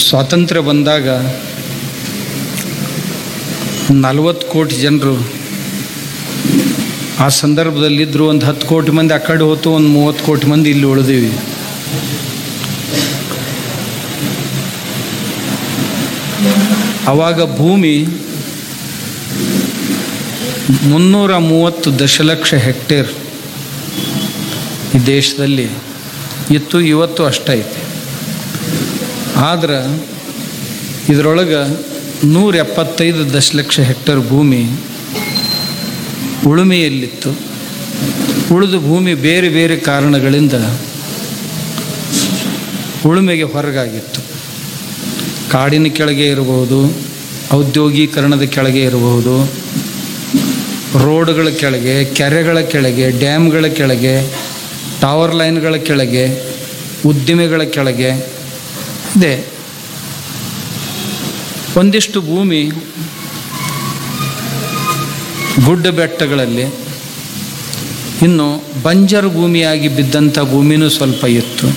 ಸ್ವಾತಂತ್ರ್ಯ ಬಂದಾಗ ನಲವತ್ತು ಕೋಟಿ ಜನರು ಆ ಸಂದರ್ಭದಲ್ಲಿದ್ದರು ಒಂದು ಹತ್ತು ಕೋಟಿ ಮಂದಿ ಆ ಕಡೆ ಹೋತು ಒಂದು ಮೂವತ್ತು ಕೋಟಿ ಮಂದಿ ಇಲ್ಲಿ ಉಳಿದೀವಿ ಆವಾಗ ಭೂಮಿ ಮುನ್ನೂರ ಮೂವತ್ತು ದಶಲಕ್ಷ ಹೆಕ್ಟೇರ್ ಈ ದೇಶದಲ್ಲಿ ಇತ್ತು ಇವತ್ತು ಅಷ್ಟೈತಿ ಆದ್ರೆ ಇದರೊಳಗೆ ನೂರ ಎಪ್ಪತ್ತೈದು ದಶಲಕ್ಷ ಹೆಕ್ಟೇರ್ ಭೂಮಿ ಉಳುಮೆಯಲ್ಲಿತ್ತು ಉಳಿದ ಭೂಮಿ ಬೇರೆ ಬೇರೆ ಕಾರಣಗಳಿಂದ ಉಳುಮೆಗೆ ಹೊರಗಾಗಿತ್ತು ಕಾಡಿನ ಕೆಳಗೆ ಇರಬಹುದು ಔದ್ಯೋಗೀಕರಣದ ಕೆಳಗೆ ಇರಬಹುದು ರೋಡ್ಗಳ ಕೆಳಗೆ ಕೆರೆಗಳ ಕೆಳಗೆ ಡ್ಯಾಮ್ಗಳ ಕೆಳಗೆ ಟವರ್ ಲೈನ್ಗಳ ಕೆಳಗೆ ಉದ್ದಿಮೆಗಳ ಕೆಳಗೆ ಇದೆ ಒಂದಿಷ್ಟು ಭೂಮಿ ಗುಡ್ಡ ಬೆಟ್ಟಗಳಲ್ಲಿ ಇನ್ನು ಬಂಜರು ಭೂಮಿಯಾಗಿ ಬಿದ್ದಂಥ ಭೂಮಿನೂ ಸ್ವಲ್ಪ ಇತ್ತು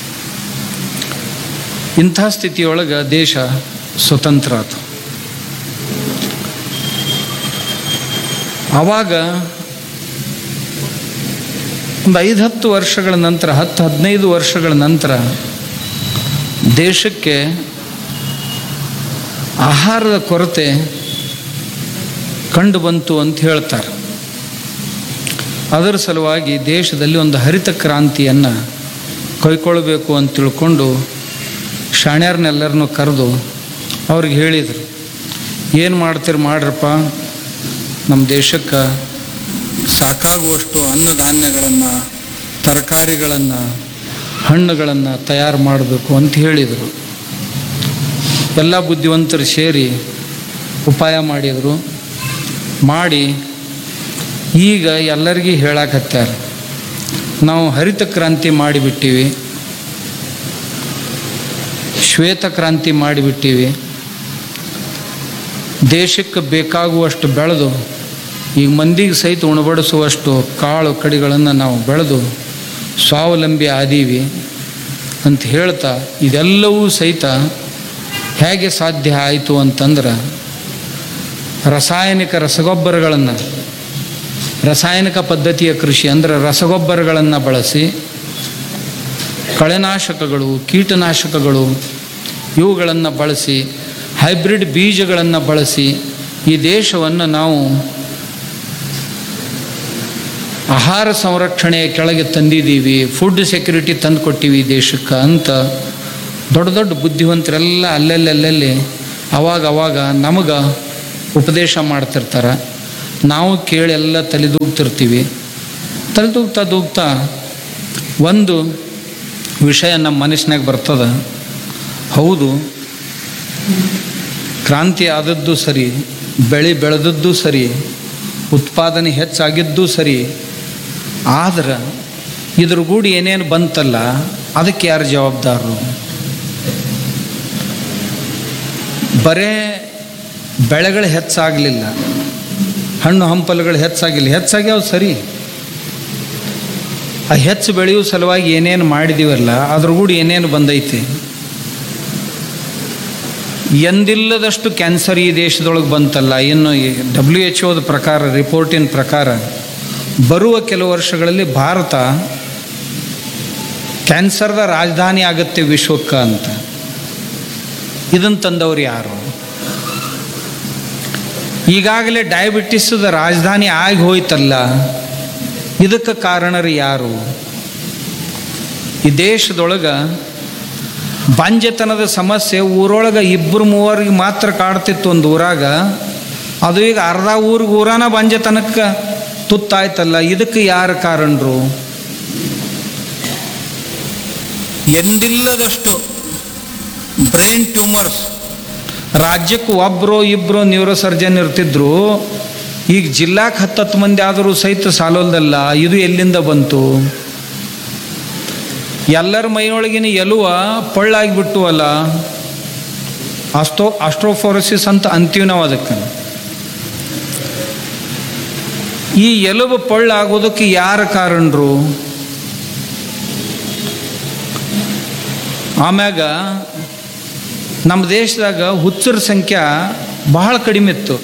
ಇಂಥ ಸ್ಥಿತಿಯೊಳಗೆ ದೇಶ ಸ್ವತಂತ್ರ ಆತು ಆವಾಗ ಒಂದು ಐದು ಹತ್ತು ವರ್ಷಗಳ ನಂತರ ಹತ್ತು ಹದಿನೈದು ವರ್ಷಗಳ ನಂತರ ದೇಶಕ್ಕೆ ಆಹಾರದ ಕೊರತೆ ಕಂಡು ಬಂತು ಅಂತ ಹೇಳ್ತಾರೆ ಅದರ ಸಲುವಾಗಿ ದೇಶದಲ್ಲಿ ಒಂದು ಹರಿತ ಕ್ರಾಂತಿಯನ್ನು ಕೈಗೊಳ್ಳಬೇಕು ಅಂತ ತಿಳ್ಕೊಂಡು ಶಾಣ್ಯರನ್ನೆಲ್ಲರನ್ನೂ ಕರೆದು ಅವ್ರಿಗೆ ಹೇಳಿದರು ಏನು ಮಾಡ್ತೀರಿ ಮಾಡ್ರಪ್ಪ ನಮ್ಮ ದೇಶಕ್ಕೆ ಸಾಕಾಗುವಷ್ಟು ಅನ್ನಧಾನ್ಯಗಳನ್ನು ತರಕಾರಿಗಳನ್ನು ಹಣ್ಣುಗಳನ್ನು ತಯಾರು ಮಾಡಬೇಕು ಅಂತ ಹೇಳಿದರು ಎಲ್ಲ ಬುದ್ಧಿವಂತರು ಸೇರಿ ಉಪಾಯ ಮಾಡಿದರು ಮಾಡಿ ಈಗ ಎಲ್ಲರಿಗೂ ಹೇಳಕತ್ಯಾರ ನಾವು ಹರಿತ ಕ್ರಾಂತಿ ಮಾಡಿಬಿಟ್ಟಿವಿ ಶ್ವೇತ ಕ್ರಾಂತಿ ಮಾಡಿಬಿಟ್ಟಿವಿ ದೇಶಕ್ಕೆ ಬೇಕಾಗುವಷ್ಟು ಬೆಳೆದು ಈಗ ಮಂದಿಗೆ ಸಹಿತ ಉಣಬಡಿಸುವಷ್ಟು ಕಾಳು ಕಡಿಗಳನ್ನು ನಾವು ಬೆಳೆದು ಸ್ವಾವಲಂಬಿ ಆದೀವಿ ಅಂತ ಹೇಳ್ತಾ ಇದೆಲ್ಲವೂ ಸಹಿತ ಹೇಗೆ ಸಾಧ್ಯ ಆಯಿತು ಅಂತಂದ್ರೆ ರಾಸಾಯನಿಕ ರಸಗೊಬ್ಬರಗಳನ್ನು ರಾಸಾಯನಿಕ ಪದ್ಧತಿಯ ಕೃಷಿ ಅಂದರೆ ರಸಗೊಬ್ಬರಗಳನ್ನು ಬಳಸಿ ಕಳೆನಾಶಕಗಳು ಕೀಟನಾಶಕಗಳು ಇವುಗಳನ್ನು ಬಳಸಿ ಹೈಬ್ರಿಡ್ ಬೀಜಗಳನ್ನು ಬಳಸಿ ಈ ದೇಶವನ್ನು ನಾವು ಆಹಾರ ಸಂರಕ್ಷಣೆಯ ಕೆಳಗೆ ತಂದಿದ್ದೀವಿ ಫುಡ್ ಸೆಕ್ಯೂರಿಟಿ ತಂದು ಕೊಟ್ಟಿವಿ ದೇಶಕ್ಕೆ ಅಂತ ದೊಡ್ಡ ದೊಡ್ಡ ಬುದ್ಧಿವಂತರೆಲ್ಲ ಅಲ್ಲಲ್ಲಿ ಅಲ್ಲಲ್ಲಿ ಅವಾಗ ಅವಾಗ ನಮಗೆ ಉಪದೇಶ ಮಾಡ್ತಿರ್ತಾರೆ ನಾವು ಕೇಳಿ ಎಲ್ಲ ತಲೆದೂಗ್ತಿರ್ತೀವಿ ತಲೆದೂಗ್ತಾ ದೂಗ್ತಾ ಒಂದು ವಿಷಯ ನಮ್ಮ ಮನಸ್ಸಿನಾಗ ಬರ್ತದೆ ಹೌದು ಕ್ರಾಂತಿ ಆದದ್ದು ಸರಿ ಬೆಳೆ ಬೆಳೆದದ್ದು ಸರಿ ಉತ್ಪಾದನೆ ಹೆಚ್ಚಾಗಿದ್ದು ಸರಿ ಆದ್ರೆ ಇದ್ರ ಗೂಡಿ ಏನೇನು ಬಂತಲ್ಲ ಅದಕ್ಕೆ ಯಾರು ಜವಾಬ್ದಾರರು ಬರೇ ಬೆಳೆಗಳು ಹೆಚ್ಚಾಗಲಿಲ್ಲ ಹಣ್ಣು ಹಂಪಲುಗಳು ಹೆಚ್ಚಾಗಿಲ್ಲ ಹೆಚ್ಚಾಗ್ಯಾವ ಸರಿ ಆ ಹೆಚ್ಚು ಬೆಳೆಯೋ ಸಲುವಾಗಿ ಏನೇನು ಮಾಡಿದೀವಲ್ಲ ಅದ್ರ ಗೂಡಿ ಏನೇನು ಬಂದೈತಿ ಎಂದಿಲ್ಲದಷ್ಟು ಕ್ಯಾನ್ಸರ್ ಈ ದೇಶದೊಳಗೆ ಬಂತಲ್ಲ ಇನ್ನು ಡಬ್ಲ್ಯೂ ಎಚ್ ಒದ ಪ್ರಕಾರ ರಿಪೋರ್ಟಿನ ಪ್ರಕಾರ ಬರುವ ಕೆಲವು ವರ್ಷಗಳಲ್ಲಿ ಭಾರತ ಕ್ಯಾನ್ಸರ್ದ ರಾಜಧಾನಿ ಆಗುತ್ತೆ ವಿಶ್ವಕ್ಕೆ ಅಂತ ಇದನ್ನು ತಂದವರು ಯಾರು ಈಗಾಗಲೇ ಡಯಾಬಿಟಿಸ್ದ ರಾಜಧಾನಿ ಆಗಿ ಹೋಯ್ತಲ್ಲ ಇದಕ್ಕೆ ಕಾರಣರು ಯಾರು ಈ ದೇಶದೊಳಗೆ ಬಂಜೆತನದ ಸಮಸ್ಯೆ ಊರೊಳಗೆ ಇಬ್ಬರು ಮೂವರಿಗೆ ಮಾತ್ರ ಕಾಡ್ತಿತ್ತು ಒಂದು ಊರಾಗ ಅದು ಈಗ ಅರ್ಧ ಊರಿಗೆ ಊರಾನ ಬಂಜೆತನಕ್ಕೆ ತುತ್ತಾಯ್ತಲ್ಲ ಇದಕ್ಕೆ ಯಾರು ಕಾರಣರು ಎಂದಿಲ್ಲದಷ್ಟು ಬ್ರೈನ್ ಟ್ಯೂಮರ್ಸ್ ರಾಜ್ಯಕ್ಕೆ ಒಬ್ಬರು ಇಬ್ಬರು ನ್ಯೂರೋ ಸರ್ಜನ್ ಇರ್ತಿದ್ರು ಈಗ ಜಿಲ್ಲಾಕ್ಕೆ ಹತ್ತತ್ತು ಮಂದಿ ಆದರೂ ಸಹಿತ ಸಾಲೋಲ್ದಲ್ಲ ಇದು ಎಲ್ಲಿಂದ ಬಂತು ಎಲ್ಲರ ಮೈಯೊಳಗಿನ ಎಲುವ ಪಳ್ಳಾಗಿಬಿಟ್ಟು ಅಲ್ಲ ಅಸ್ಟೋ ಅಸ್ಟ್ರೋಫೋರಸಿಸ್ ಅಂತ ಅಂತೀವಿ ನಾವು ಅದಕ್ಕೆ ಈ ಎಲುಬು ಪಳ್ಳಾಗೋದಕ್ಕೆ ಯಾರು ಕಾರಣರು ಆಮ್ಯಾಗ ನಮ್ಮ ದೇಶದಾಗ ಹುಚ್ಚರ ಸಂಖ್ಯೆ ಬಹಳ ಕಡಿಮೆ ಇತ್ತು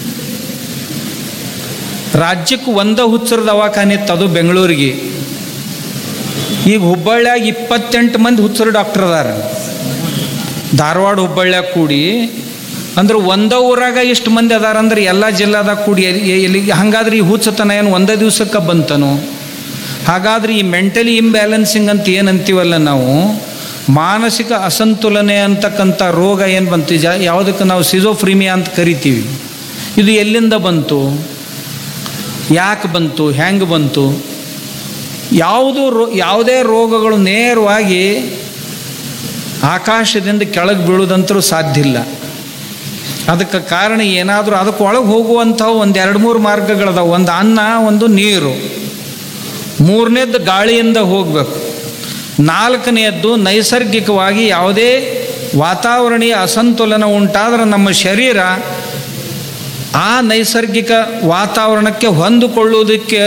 ರಾಜ್ಯಕ್ಕೆ ಒಂದ ಹುಚ್ಚರ ದವಾಖಾನೆ ಇತ್ತು ಅದು ಬೆಂಗಳೂರಿಗೆ ಈಗ ಹುಬ್ಬಳ್ಳಿಯಾಗ ಇಪ್ಪತ್ತೆಂಟು ಮಂದಿ ಹುಚ್ಚರು ಡಾಕ್ಟರ್ ಅದಾರ ಧಾರವಾಡ ಹುಬ್ಬಳ್ಳಿಯಾಗ ಕೂಡಿ ಅಂದ್ರೆ ಒಂದ ಊರಾಗ ಇಷ್ಟು ಮಂದಿ ಅದಾರ ಅಂದ್ರೆ ಎಲ್ಲ ಜಿಲ್ಲಾದಾಗ ಕೂಡಿ ಎಲ್ಲಿ- ಎಲ್ಲಿ ಹಂಗಾದ್ರೆ ಈ ಹುಚ್ಚತನ ಏನು ಒಂದೇ ದಿವ್ಸಕ್ಕೆ ಬಂತನು ಹಾಗಾದ್ರೆ ಈ ಮೆಂಟಲಿ ಇಂಬ್ಯಾಲೆನ್ಸಿಂಗ್ ಅಂತ ಏನು ಅಂತೀವಲ್ಲ ನಾವು ಮಾನಸಿಕ ಅಸಂತುಲನೆ ಅಂತಕ್ಕಂಥ ರೋಗ ಏನು ಬಂತು ಜಾ ಯಾವುದಕ್ಕೆ ನಾವು ಸಿಜೋಫ್ರಿಮಿಯಾ ಅಂತ ಕರಿತೀವಿ ಇದು ಎಲ್ಲಿಂದ ಬಂತು ಯಾಕೆ ಬಂತು ಹೆಂಗೆ ಬಂತು ಯಾವುದು ರೋ ಯಾವುದೇ ರೋಗಗಳು ನೇರವಾಗಿ ಆಕಾಶದಿಂದ ಕೆಳಗೆ ಬೀಳೋದಂತರೂ ಸಾಧ್ಯ ಇಲ್ಲ ಅದಕ್ಕೆ ಕಾರಣ ಏನಾದರೂ ಅದಕ್ಕೆ ಒಳಗೆ ಹೋಗುವಂಥವು ಒಂದು ಎರಡು ಮೂರು ಮಾರ್ಗಗಳದಾವೆ ಒಂದು ಅನ್ನ ಒಂದು ನೀರು ಮೂರನೇದ್ದು ಗಾಳಿಯಿಂದ ಹೋಗಬೇಕು ನಾಲ್ಕನೆಯದ್ದು ನೈಸರ್ಗಿಕವಾಗಿ ಯಾವುದೇ ವಾತಾವರಣೀಯ ಅಸಂತುಲನ ಉಂಟಾದ್ರೆ ನಮ್ಮ ಶರೀರ ಆ ನೈಸರ್ಗಿಕ ವಾತಾವರಣಕ್ಕೆ ಹೊಂದಿಕೊಳ್ಳುವುದಕ್ಕೆ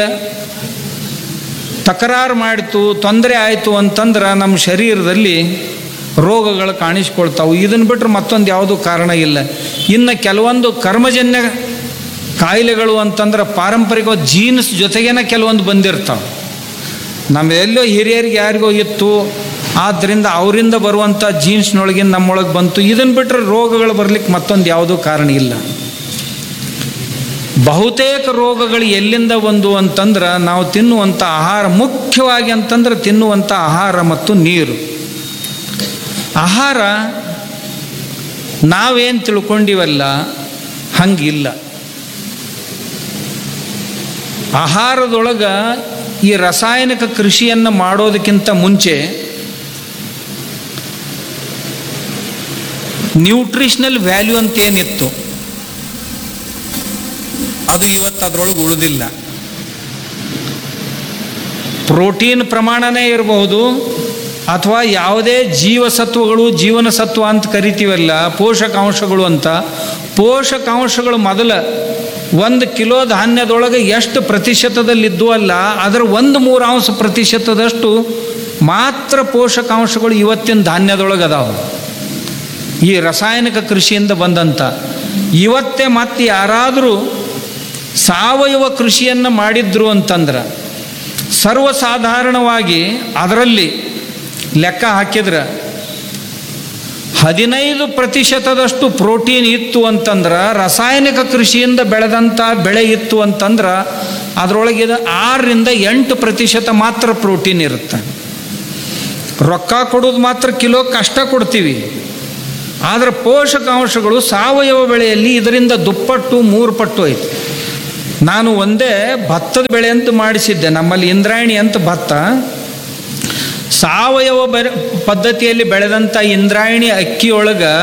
ತಕರಾರು ಮಾಡಿತು ತೊಂದರೆ ಆಯಿತು ಅಂತಂದ್ರೆ ನಮ್ಮ ಶರೀರದಲ್ಲಿ ರೋಗಗಳು ಕಾಣಿಸ್ಕೊಳ್ತಾವೆ ಇದನ್ನು ಬಿಟ್ಟರೆ ಮತ್ತೊಂದು ಯಾವುದೂ ಕಾರಣ ಇಲ್ಲ ಇನ್ನು ಕೆಲವೊಂದು ಕರ್ಮಜನ್ಯ ಕಾಯಿಲೆಗಳು ಅಂತಂದ್ರೆ ಪಾರಂಪರಿಕ ಜೀನ್ಸ್ ಜೊತೆಗೇನೆ ಕೆಲವೊಂದು ಬಂದಿರ್ತಾವೆ ನಮ್ಮ ಎಲ್ಲೋ ಹಿರಿಯರಿಗೆ ಯಾರಿಗೋ ಇತ್ತು ಆದ್ದರಿಂದ ಅವರಿಂದ ಬರುವಂಥ ಜೀನ್ಸ್ನೊಳಗಿನ ನಮ್ಮೊಳಗೆ ಬಂತು ಇದನ್ನು ಬಿಟ್ಟರೆ ರೋಗಗಳು ಬರಲಿಕ್ಕೆ ಮತ್ತೊಂದು ಯಾವುದೂ ಕಾರಣ ಇಲ್ಲ ಬಹುತೇಕ ರೋಗಗಳು ಎಲ್ಲಿಂದ ಬಂದು ಅಂತಂದ್ರೆ ನಾವು ತಿನ್ನುವಂಥ ಆಹಾರ ಮುಖ್ಯವಾಗಿ ಅಂತಂದ್ರೆ ತಿನ್ನುವಂಥ ಆಹಾರ ಮತ್ತು ನೀರು ಆಹಾರ ನಾವೇನು ತಿಳ್ಕೊಂಡಿವಲ್ಲ ಹಂಗಿಲ್ಲ ಆಹಾರದೊಳಗೆ ಈ ರಾಸಾಯನಿಕ ಕೃಷಿಯನ್ನು ಮಾಡೋದಕ್ಕಿಂತ ಮುಂಚೆ ನ್ಯೂಟ್ರಿಷನಲ್ ವ್ಯಾಲ್ಯೂ ಅಂತ ಏನಿತ್ತು ಅದು ಇವತ್ತು ಅದರೊಳಗೆ ಉಳಿದಿಲ್ಲ ಪ್ರೋಟೀನ್ ಪ್ರಮಾಣನೇ ಇರಬಹುದು ಅಥವಾ ಯಾವುದೇ ಜೀವಸತ್ವಗಳು ಜೀವನ ಸತ್ವ ಅಂತ ಕರಿತೀವಲ್ಲ ಪೋಷಕಾಂಶಗಳು ಅಂತ ಪೋಷಕಾಂಶಗಳು ಮೊದಲ ಒಂದು ಕಿಲೋ ಧಾನ್ಯದೊಳಗೆ ಎಷ್ಟು ಪ್ರತಿಶತದಲ್ಲಿದ್ದು ಅಲ್ಲ ಅದರ ಒಂದು ಮೂರು ಅಂಶ ಪ್ರತಿಶತದಷ್ಟು ಮಾತ್ರ ಪೋಷಕಾಂಶಗಳು ಇವತ್ತಿನ ಧಾನ್ಯದೊಳಗೆ ಅದಾವೆ ಈ ರಾಸಾಯನಿಕ ಕೃಷಿಯಿಂದ ಬಂದಂಥ ಇವತ್ತೇ ಮತ್ತೆ ಯಾರಾದರೂ ಸಾವಯವ ಕೃಷಿಯನ್ನು ಮಾಡಿದ್ರು ಅಂತಂದ್ರೆ ಸರ್ವಸಾಧಾರಣವಾಗಿ ಅದರಲ್ಲಿ ಲೆಕ್ಕ ಹಾಕಿದ್ರೆ ಹದಿನೈದು ಪ್ರತಿಶತದಷ್ಟು ಪ್ರೋಟೀನ್ ಇತ್ತು ಅಂತಂದ್ರೆ ರಾಸಾಯನಿಕ ಕೃಷಿಯಿಂದ ಬೆಳೆದಂಥ ಬೆಳೆ ಇತ್ತು ಅಂತಂದ್ರೆ ಅದರೊಳಗೆ ಇದು ಆರರಿಂದ ಎಂಟು ಪ್ರತಿಶತ ಮಾತ್ರ ಪ್ರೋಟೀನ್ ಇರುತ್ತೆ ರೊಕ್ಕ ಕೊಡೋದು ಮಾತ್ರ ಕಿಲೋ ಕಷ್ಟ ಕೊಡ್ತೀವಿ ಆದರೆ ಪೋಷಕಾಂಶಗಳು ಸಾವಯವ ಬೆಳೆಯಲ್ಲಿ ಇದರಿಂದ ದುಪ್ಪಟ್ಟು ಮೂರು ಪಟ್ಟು ಐತಿ ನಾನು ಒಂದೇ ಭತ್ತದ ಬೆಳೆ ಅಂತ ಮಾಡಿಸಿದ್ದೆ ನಮ್ಮಲ್ಲಿ ಇಂದ್ರಾಯಣಿ ಅಂತ ಭತ್ತ ಸಾವಯವ ಬೆರೆ ಪದ್ಧತಿಯಲ್ಲಿ ಬೆಳೆದಂಥ ಇಂದ್ರಾಯಣಿ ಅಕ್ಕಿಯೊಳಗೆ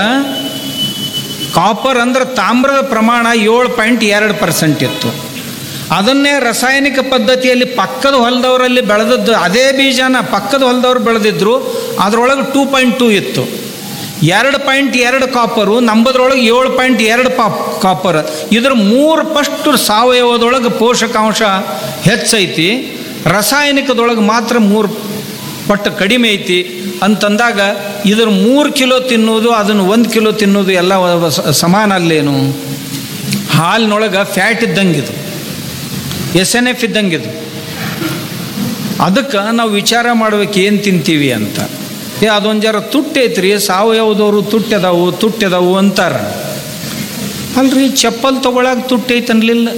ಕಾಪರ್ ಅಂದ್ರೆ ತಾಮ್ರದ ಪ್ರಮಾಣ ಏಳು ಪಾಯಿಂಟ್ ಎರಡು ಪರ್ಸೆಂಟ್ ಇತ್ತು ಅದನ್ನೇ ರಾಸಾಯನಿಕ ಪದ್ಧತಿಯಲ್ಲಿ ಪಕ್ಕದ ಹೊಲದವರಲ್ಲಿ ಬೆಳೆದದ್ದು ಅದೇ ಬೀಜನ ಪಕ್ಕದ ಹೊಲದವ್ರು ಬೆಳೆದಿದ್ರು ಅದರೊಳಗೆ ಟೂ ಪಾಯಿಂಟ್ ಟೂ ಇತ್ತು ಎರಡು ಪಾಯಿಂಟ್ ಎರಡು ಕಾಪರು ನಂಬದ್ರೊಳಗೆ ಏಳು ಪಾಯಿಂಟ್ ಎರಡು ಪಾಪ್ ಕಾಪರ್ ಇದ್ರ ಮೂರು ಪಷ್ಟು ಸಾವಯವದೊಳಗೆ ಪೋಷಕಾಂಶ ಹೆಚ್ಚೈತಿ ರಾಸಾಯನಿಕದೊಳಗೆ ಮಾತ್ರ ಮೂರು ಪಟ್ಟು ಕಡಿಮೆ ಐತಿ ಅಂತಂದಾಗ ಇದ್ರ ಮೂರು ಕಿಲೋ ತಿನ್ನೋದು ಅದನ್ನು ಒಂದು ಕಿಲೋ ತಿನ್ನೋದು ಎಲ್ಲ ಸ- ಸಮಾನ ಅಲ್ಲೇನು ಹಾಲಿನೊಳಗೆ ಫ್ಯಾಟ್ ಇದ್ದಂಗಿದು ಎಸ್ ಎನ್ ಎಫ್ ಇದ್ದಂಗಿದು ಅದಕ್ಕೆ ನಾವು ವಿಚಾರ ಮಾಡ್ಬೇಕು ಏನು ತಿಂತೀವಿ ಅಂತ ಏ ಅದೊಂದು ಜರ ತುಟ್ಟೈತ್ರಿ ಸಾವಯವದವರು ತುಟ್ಟೆದವು ತುಟ್ಟೆದವು ಅಂತಾರ ಅಲ್ರಿ ಚಪ್ಪಲ್ ತೊಗೊಳಾಗ ತುಟ್ಟೈತೆ ಅನ್ಲಿಲ್ಲ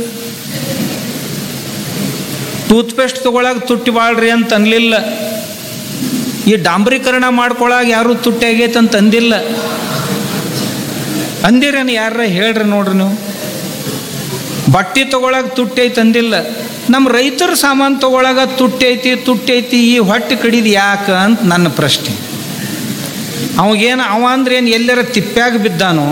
ಟೂತ್ಪೇಸ್ಟ್ ತೊಗೊಳಾಗ ತುಟ್ಟಿ ಬಾಳ್ರಿ ಅಂತ ಅನ್ಲಿಲ್ಲ ಈ ಡಾಂಬರೀಕರಣ ಮಾಡ್ಕೊಳಾಗ ಯಾರು ತುಟ್ಟಿ ಆಗೈತೆ ಅಂತ ಅಂದಿಲ್ಲ ಅಂದಿರೇನು ಯಾರ ಹೇಳ್ರಿ ನೋಡ್ರಿ ನೀವು ಬಟ್ಟೆ ತೊಗೊಳಾಗ ತುಟ್ಟಿ ಐತೆ ಅಂದಿಲ್ಲ ನಮ್ಮ ರೈತರ ಸಾಮಾನು ತೊಗೊಳಾಗ ತುಟ್ಟಿ ಐತಿ ತುಟ್ಟಿ ಐತಿ ಈ ಹೊಟ್ಟೆ ಕಡಿದು ಯಾಕೆ ಅಂತ ನನ್ನ ಪ್ರಶ್ನೆ ಅವಾಗೇನು ಅವ ಅಂದ್ರೆ ಏನು ಎಲ್ಲರ ತಿಪ್ಪ್ಯಾಗ ಬಿದ್ದಾನೋ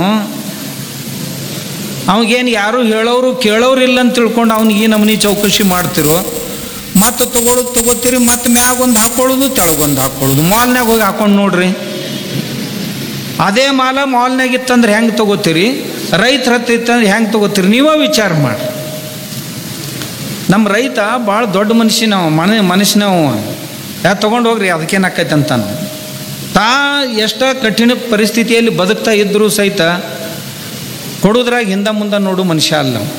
ಅವಾಗೇನು ಯಾರು ಹೇಳೋರು ಕೇಳೋರು ಇಲ್ಲ ಅಂತ ತಿಳ್ಕೊಂಡು ಅವ್ನಿಗೆ ಈ ನಮೂನಿ ಚೌಕಶಿ ಮಾಡ್ತಿರೋ ಮತ್ತೆ ತಗೊಳ್ಳೋದು ತಗೋತೀರಿ ಮತ್ತೆ ಮ್ಯಾಗ ಒಂದು ಹಾಕೊಳ್ಳೋದು ತೆಳಗೊಂದು ಹಾಕೊಳ್ಳೋದು ಮಾಲ್ನಾಗ ಹೋಗಿ ಹಾಕೊಂಡು ನೋಡ್ರಿ ಅದೇ ಮಾಲ ಮಾಲ್ನಾಗ ಇತ್ತಂದ್ರೆ ಹೆಂಗೆ ತಗೋತೀರಿ ರೈತರ ಹತ್ರ ಇತ್ತಂದ್ರೆ ಹೆಂಗೆ ತಗೋತೀರಿ ನೀವೇ ವಿಚಾರ ಮಾಡಿ ನಮ್ಮ ರೈತ ಭಾಳ ದೊಡ್ಡ ಮನುಷ್ಯನವ ಮನ ಮನುಷ್ಯನವ ಯಾ ತೊಗೊಂಡು ಹೋಗ್ರಿ ಅದಕ್ಕೇನು ಆಕೈತೆ ಅಂತಾನು ತಾ ಎಷ್ಟ ಕಠಿಣ ಪರಿಸ್ಥಿತಿಯಲ್ಲಿ ಬದುಕ್ತಾ ಇದ್ದರೂ ಸಹಿತ ಕೊಡೋದ್ರಾಗ ಹಿಂದೆ ಮುಂದೆ ನೋಡು ಮನುಷ್ಯ ಅಲ್ಲ ಅವ.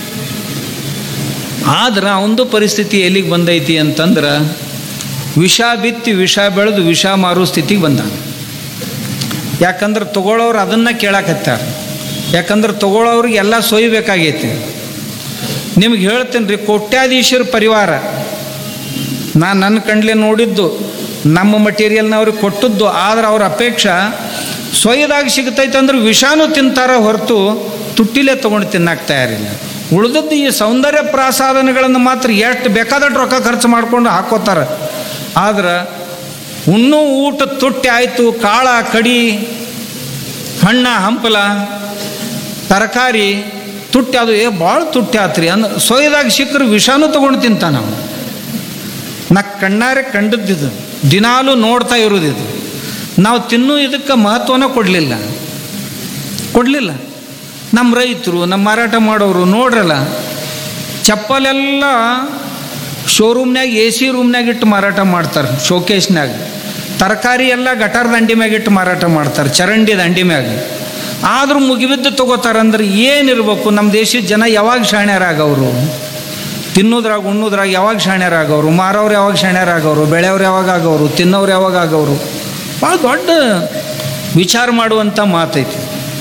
ಆದ್ರೆ ಅವಂದು ಪರಿಸ್ಥಿತಿ ಎಲ್ಲಿಗೆ ಬಂದೈತಿ ಅಂತಂದ್ರೆ ವಿಷ ಬಿತ್ತಿ ವಿಷ ಬೆಳೆದು ವಿಷ ಮಾರೋ ಸ್ಥಿತಿಗೆ ಬಂದ ಯಾಕಂದ್ರೆ ತಗೊಳ್ಳೋರು ಅದನ್ನು ಕೇಳಕತ್ತಾರ ಯಾಕಂದ್ರೆ ತಗೊಳ್ಳೋರಿಗೆ ಎಲ್ಲ ಸೊಯ್ಬೇಕಾಗೈತಿ ನಿಮ್ಗೆ ಹೇಳ್ತೇನೆ ರೀ ಕೋಟ್ಯಾಧೀಶರ ಪರಿವಾರ ನಾನು ನನ್ನ ಕಂಡ್ಲೆ ನೋಡಿದ್ದು ನಮ್ಮ ಮಟೀರಿಯಲ್ನವ್ರಿಗೆ ಕೊಟ್ಟದ್ದು ಆದ್ರೆ ಅವ್ರ ಅಪೇಕ್ಷೆ ಸೊಯ್ಯದಾಗ ಸಿಗ್ತೈತೆ ಅಂದ್ರೆ ವಿಷಾನು ತಿಂತಾರ ಹೊರತು ತುಟ್ಟಿಲೆ ತೊಗೊಂಡು ತಿನ್ನಕ್ಕೆ ತಯಾರಿಲ್ಲ ಉಳಿದದ್ದು ಈ ಸೌಂದರ್ಯ ಪ್ರಾಸಾದನಗಳನ್ನು ಮಾತ್ರ ಎಷ್ಟು ಬೇಕಾದಷ್ಟು ರೊಕ್ಕ ಖರ್ಚು ಮಾಡ್ಕೊಂಡು ಹಾಕೋತಾರೆ ಆದ್ರೆ ಉಣ್ಣು ಊಟ ತುಟ್ಟಿ ಆಯಿತು ಕಾಳ ಕಡಿ ಹಣ್ಣ ಹಂಪಲ ತರಕಾರಿ ತುಟ್ಟಿ ಅದು ಏ ಭಾಳ ತುಟ್ಟಿ ಆತ್ರಿ ಅಂದ್ರೆ ಸೊಯ್ದಾಗ ಸಿಕ್ಕರು ವಿಷಾನು ತೊಗೊಂಡು ತಿಂತಾನ ನಾವು ನಾ ಕಣ್ಣಾರೆ ಕಂಡದ್ದಿದು ದಿನಾಲೂ ನೋಡ್ತಾ ಇರೋದಿದು ನಾವು ತಿನ್ನೋ ಇದಕ್ಕೆ ಮಹತ್ವನ ಕೊಡಲಿಲ್ಲ ಕೊಡಲಿಲ್ಲ ನಮ್ಮ ರೈತರು ನಮ್ಮ ಮಾರಾಟ ಮಾಡೋರು ನೋಡ್ರಲ್ಲ ಚಪ್ಪಲೆಲ್ಲ ಶೋರೂಮ್ನಾಗ ಎ ಸಿ ರೂಮ್ನಾಗ ಇಟ್ಟು ಮಾರಾಟ ಮಾಡ್ತಾರೆ ಶೋಕೇಶ್ನಾಗ ತರಕಾರಿ ಎಲ್ಲ ಗಟಾರ ದಂಡಿ ಮ್ಯಾಗ ಇಟ್ಟು ಮಾರಾಟ ಮಾಡ್ತಾರೆ ಚರಂಡಿ ದಂಡಿ ಮ್ಯಾಗ ಆದರೂ ಮುಗಿಬಿದ್ದು ತಗೋತಾರಂದ್ರೆ ಏನಿರ್ಬೇಕು ನಮ್ಮ ದೇಶದ ಜನ ಯಾವಾಗ ಶಾಣ್ಯರಾಗವರು ತಿನ್ನೋದ್ರಾಗ ಉಣ್ಣೋದ್ರಾಗ ಯಾವಾಗ ಶಾಣ್ಯರಾಗವರು ಮಾರೋರು ಯಾವಾಗ ಶಾಣ್ಯರಾಗವರು ಬೆಳೆಯವ್ರು ಯಾವಾಗ ಆಗೋರು ತಿನ್ನೋರು ಯಾವಾಗ ಆಗೋರು ಭಾಳ ದೊಡ್ಡ ವಿಚಾರ ಮಾಡುವಂಥ ಮಾತೈತಿ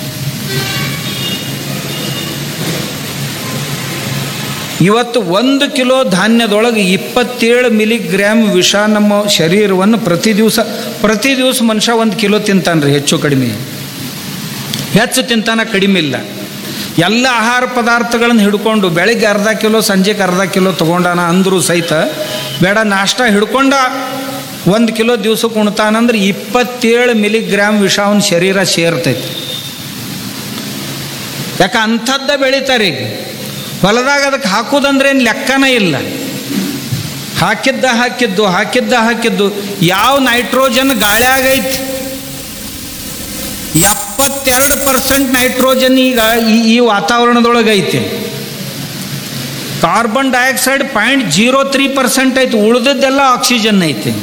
ಇವತ್ತು ಒಂದು ಕಿಲೋ ಧಾನ್ಯದೊಳಗೆ ಇಪ್ಪತ್ತೇಳು ಮಿಲಿಗ್ರಾಮ್ ವಿಷ ನಮ್ಮ ಶರೀರವನ್ನು ಪ್ರತಿ ದಿವಸ ಪ್ರತಿ ದಿವಸ ಮನುಷ್ಯ ಒಂದು ಕಿಲೋ ತಿಂತಾನ್ರಿ ಹೆಚ್ಚು ಕಡಿಮೆ ಹೆಚ್ಚು ತಿಂತಾನ ಕಡಿಮೆ ಇಲ್ಲ ಎಲ್ಲ ಆಹಾರ ಪದಾರ್ಥಗಳನ್ನು ಹಿಡ್ಕೊಂಡು ಬೆಳಿಗ್ಗೆ ಅರ್ಧ ಕಿಲೋ ಸಂಜೆಗೆ ಅರ್ಧ ಕಿಲೋ ತೊಗೊಂಡಾನ ಅಂದರೂ ಸಹಿತ ಬೇಡ ನಾಷ್ಟ ಹಿಡ್ಕೊಂಡ ಒಂದು ಕಿಲೋ ದಿವ್ಸಕ್ಕೆ ಉಣ್ತಾನಂದ್ರೆ ಇಪ್ಪತ್ತೇಳು ಮಿಲಿಗ್ರಾಮ್ ವಿಷ ಅವನ ಶರೀರ ಸೇರ್ತೈತಿ ಯಾಕೆ ಅಂಥದ್ದ ಬೆಳಿತಾರೆ ಈಗ ಹೊಲದಾಗ ಅದಕ್ಕೆ ಹಾಕೋದಂದ್ರೆ ಏನು ಲೆಕ್ಕನೇ ಇಲ್ಲ ಹಾಕಿದ್ದ ಹಾಕಿದ್ದು ಹಾಕಿದ್ದ ಹಾಕಿದ್ದು ಯಾವ ನೈಟ್ರೋಜನ್ ಗಾಳ್ಯಾಗೈತಿ ಎಪ್ಪತ್ತೆರಡು ಪರ್ಸೆಂಟ್ ನೈಟ್ರೋಜನ್ ಈಗ ಈ ಈ ವಾತಾವರಣದೊಳಗೆ ಐತಿ carbon dioxide point zero three percent ಐತಿ ಉಳಿದದ್ದೆಲ್ಲ ಆಕ್ಸಿಜನ್ ಐತಿ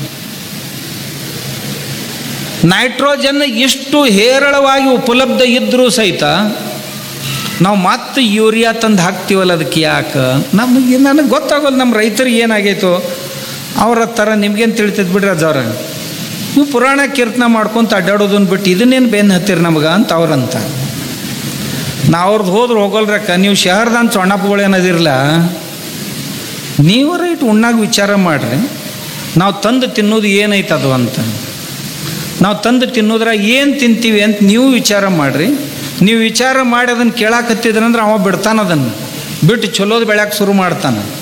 ನೈಟ್ರೋಜನ್ ಇಷ್ಟು ಹೇರಳವಾಗಿ ಉಪಲಬ್ಧ ಇದ್ದರೂ ಸಹಿತ ನಾವು ಮತ್ತೆ ಯೂರಿಯಾ ತಂದು ಹಾಕ್ತೀವಲ್ಲ ಅದಕ್ಕೆ ಯಾಕೆ ನಮಗೆ ನನಗೆ ಗೊತ್ತಾಗೋಲ್ಲ ನಮ್ಮ ರೈತರಿಗೆ ಏನಾಗೈತೋ ಅವ್ರ ಥರ ನಿಮ್ಗೇನು ತಿಳಿತೈತೆ ಬಿಡ್ರಿ ಅಜ್ಜವ್ರ ನೀವು ಪುರಾಣ ಕೀರ್ತನ ಮಾಡ್ಕೊಂತ ಅಡ್ಡಾಡೋದನ್ನ ಬಿಟ್ಟು ಇದನ್ನೇನು ಬೆನ್ನು ಹತ್ತೀರಿ ನಮ್ಗೆ ಅಂತ ಅವ್ರಂತ ನಾ ಅವ್ರದ್ದು ಹೋದ್ರೆ ಹೋಗಲ್ರಕ್ಕ ನೀವು ಶಹರ್ದಾನ್ ಚೊಣ್ಣಪ್ಪಗಳು ಏನದಿರಲ್ಲ ನೀವು ರೈಟ್ ಉಣ್ಣಾಗ ವಿಚಾರ ಮಾಡ್ರಿ ನಾವು ತಂದು ತಿನ್ನೋದು ಏನೈತೆ ಅದು ಅಂತ ನಾವು ತಂದು ತಿನ್ನೋದ್ರಾಗ ಏನು ತಿಂತೀವಿ ಅಂತ ನೀವು ವಿಚಾರ ಮಾಡಿರಿ ನೀವು ವಿಚಾರ ಮಾಡಿ ಅದನ್ನು ಕೇಳಾಕತ್ತಿದ್ರಂದ್ರೆ ಅವ ಬಿಡ್ತಾನ ಅದನ್ನು ಬಿಟ್ಟು ಚಲೋದು ಬೆಳ್ಯಾಕೆ ಶುರು ಮಾಡ್ತಾನೆ